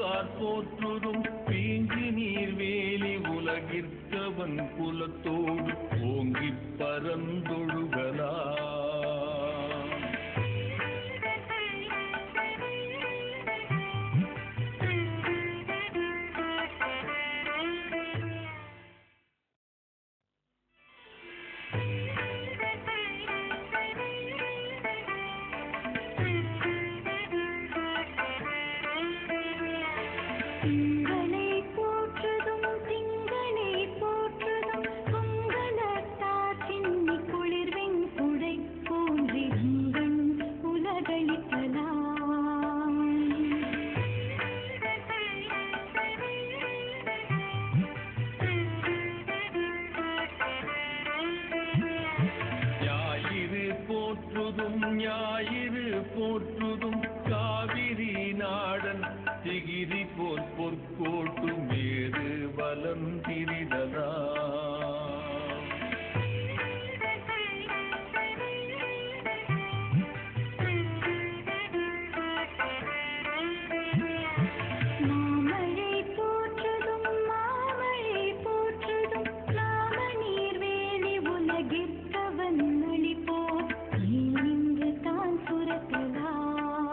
பூம்புகார் போற்றுதும் பீங்கு நீர்வேலி உலகிற்கவன் குலத்தோடு ஓங்கிப் பரந்தொழுகலா திங்களை போற்றுதும் திங்களை போற்றுதும் பொங்கலத்தார் சின்னி குளிர்வெண் குடை போன்றிருங்கண் உலகளிக்கலாம் ஞாயிறு போற்றுதும் ஞாயிறு போற்றுதும் காவிரி நாடன் திகிரி போர் பொற்கோட்டு மேறு வலம் திரிதலா மாமழை போற்றுதும் மாமழை போற்றுதும் நாம நீர்வேலி உலகிற்கவன் மொழி போல் இன்று தான் சுரக்கலாம்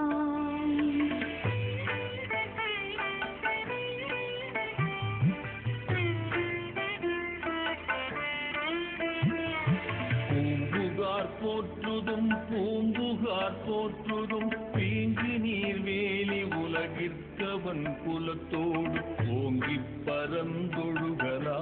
பூம்புகார் போற்றுதும் பூம்புகார் போற்றுதும் பீங்கு நீர்வேலி உலகிற்கவன் குலத்தோடு ஓங்கிப் பரந்தொழுகலா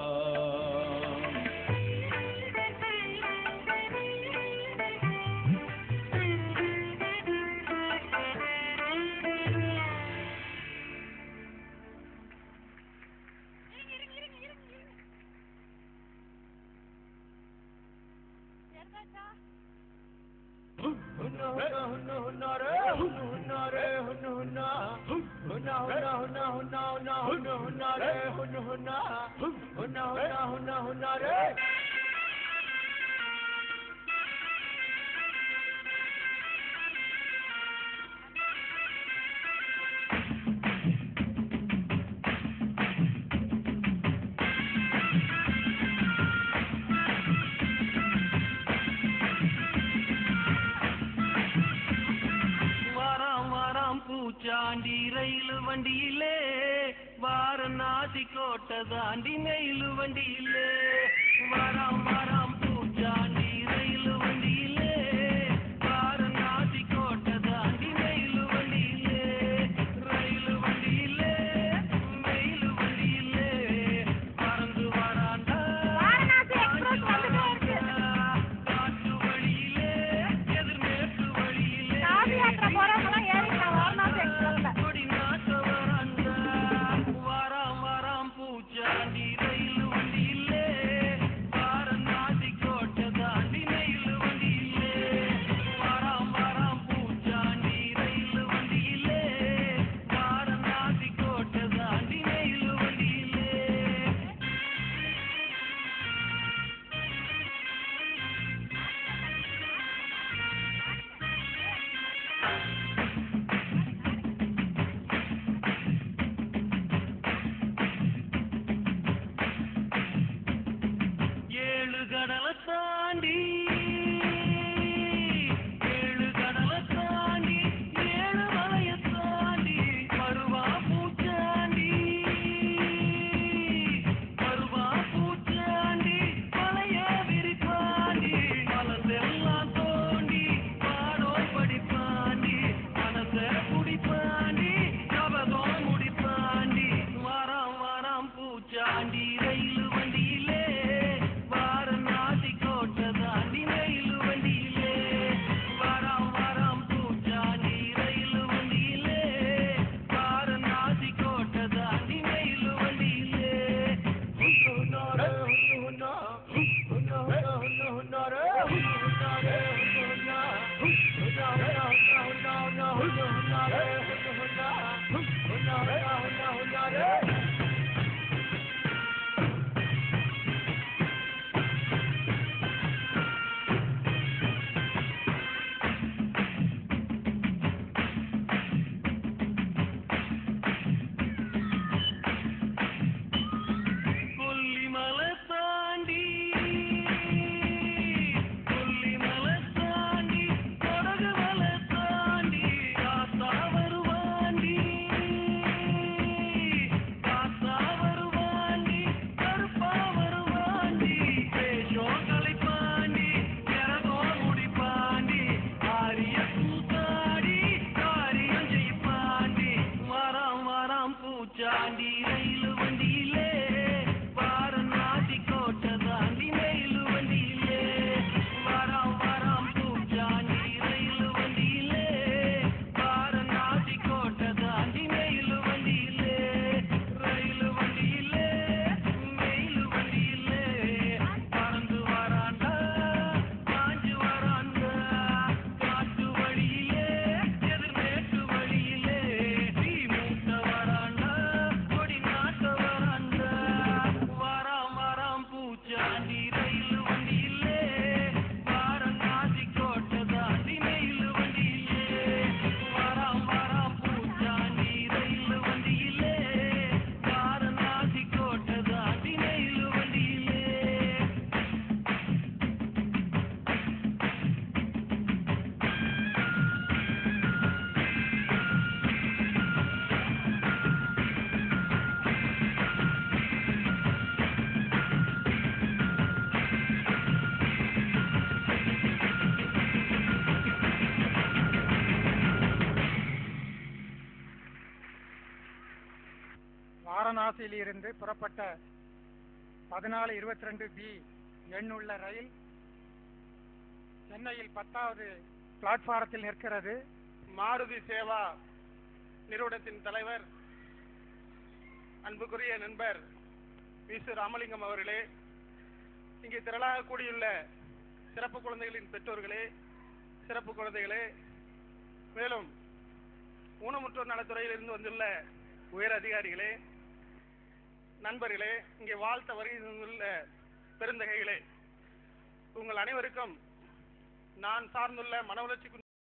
வாராம் வாராம் பூச்சாண்டி ரயில் வண்டியிலே வாரணாசி கோட்டை தாண்டி நெயில் வண்டியிலே வாராம் வாராம் பூச்சாண்டி ரயில் வண்டியிலே வாரணாசி கோட்டை தாண்டி நெயில் வண்டியிலே ரயில் வண்டியிலே நெயில் வண்டியிலே பறந்து வராண்டா காற்று வழியிலே எதிர்மேற்கு வழியிலே கொடி நாட்ட வராண்டா வாராம் வாராம் பூச்சாண்டி ரயில் வண்டியிலே வாரணாசி கோட்டை தாண்டி நெயில் வண்டியிலே வாராம் வாராம் பூச்சாண்டி ரயில் வண்டியிலே வாரணாசி கோட்டை தாண்டி நெயில் வண்டியிலே ஏழு கடலை தாண்டி ஏழு கடலை தாண்டி ஏழு மலைய தாண்டி வருவா பூச்சாண்டி வருவா பூச்சாண்டி மலைய விரிப்பாண்டி மலசெல்லாம் தோண்டி பாடோய் படிப்பாண்டி மனச குடிப்பாண்டி ஜபதம் முடிப்பாண்டி வாராம் வாராம் பூச்சாண்டி ரயில் வண்டியிலே வாரணாசி கோட்டை தாண்டி ரயில் வண்டியிலே வாராம் வாராம் பூச்சாண்டி ரயில் வண்டியிலே வாரணாசி கோட்டை தாண்டி ரயில் வண்டியிலே வாரணாசியிலிருந்து புறப்பட்ட பதினாலு இருபத்தி ரெண்டு பி எண்ணுள்ள ரயில் சென்னையில் பத்தாவது பிளாட்பாரத்தில் நிற்கிறது மாருதி சேவா நிறுவனத்தின் தலைவர் அன்புக்குரிய நண்பர் வி சு ராமலிங்கம் அவர்களே இங்கே திரளாக கூடியுள்ள சிறப்பு குழந்தைகளின் பெற்றோர்களே சிறப்பு குழந்தைகளே மேலும் ஊனமுற்றோர் நலத்துறையில் இருந்து வந்துள்ள உயர் அதிகாரிகளே நண்பர்களே இங்கே வாழ்த்த வருகை தந்துள்ள பெருந்தகைகளே உங்கள் அனைவருக்கும் நான் சார்ந்துள்ள மன வளர்ச்சி